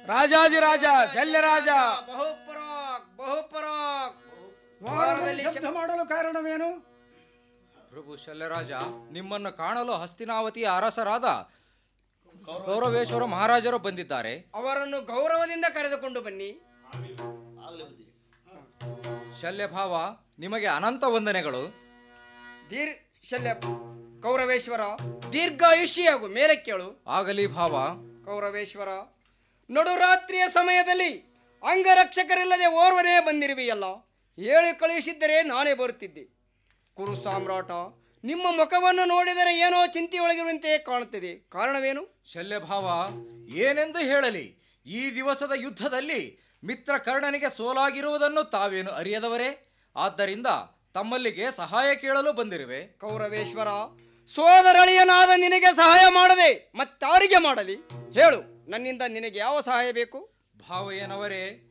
ರಾಜಾದಿರಾಜ ಶಲ್ಯರಾಜ ಬಹುಪರಾಕ್ ಬಹುಪರಾಕ್ ದ್ವಾರದಲ್ಲಿ ಶಬ್ದ ಮಾಡಲು ಕಾರಣವೇನು ಪ್ರಭು ಶಲ್ಯರಾಜ ನಿಮ್ಮನ್ನು ಕಾಣಲು ಹಸ್ತಿನಾವತಿಯ ಅರಸರಾದ ಗೌರವೇಶ್ವರ ಮಹಾರಾಜರು ಬಂದಿದ್ದಾರೆ ಅವರನ್ನು ಗೌರವದಿಂದ ಕರೆದುಕೊಂಡು ಬನ್ನಿ ಶಲ್ಯಭಾವ ನಿಮಗೆ ಅನಂತ ವಂದನೆಗಳು ದೀರ್ ಶಲ್ಯ ಗೌರವೇಶ್ವರ ದೀರ್ಘಾಯುಷ್ಯಾಗು ಮೇಲೆ ಕೇಳು ಆಗಲಿ ಭಾವ ಗೌರವೇಶ್ವರ ನಡುರಾತ್ರಿಯ ಸಮಯದಲ್ಲಿ ಅಂಗರಕ್ಷಕರಿಲ್ಲದೆ ಓರ್ವನೇ ಬಂದಿರುವೆಯಲ್ಲ ಹೇಳಿ ಕಳುಹಿಸಿದ್ದರೆ ನಾನೇ ಬರುತ್ತಿದ್ದೆ ಕುರು ಸಾಮ್ರಾಟ ನಿಮ್ಮ ಮುಖವನ್ನು ನೋಡಿದರೆ ಏನೋ ಚಿಂತೆಯೊಳಗಿರುವಂತೆ ಕಾಣುತ್ತದೆ ಕಾರಣವೇನು ಶಲ್ಯಭಾವ ಏನೆಂದು ಹೇಳಲಿ ಈ ದಿವಸದ ಯುದ್ಧದಲ್ಲಿ ಮಿತ್ರ ಕರ್ಣನಿಗೆ ಸೋಲಾಗಿರುವುದನ್ನು ತಾವೇನು ಅರಿಯದವರೇ ಆದ್ದರಿಂದ ತಮ್ಮಲ್ಲಿಗೆ ಸಹಾಯ ಕೇಳಲು ಬಂದಿರುವೆ ಕೌರವೇಶ್ವರ ಸೋದರಳಿಯನಾದ ನಿನಗೆ ಸಹಾಯ ಮಾಡದೆ ಮತ್ತಾರಿಗೆ ಮಾಡಲಿ ಹೇಳು ನನ್ನಿಂದ ನಿನಗೆ ಯಾವ ಸಹಾಯ ಬೇಕು ಭಾವ ಏನವರೇ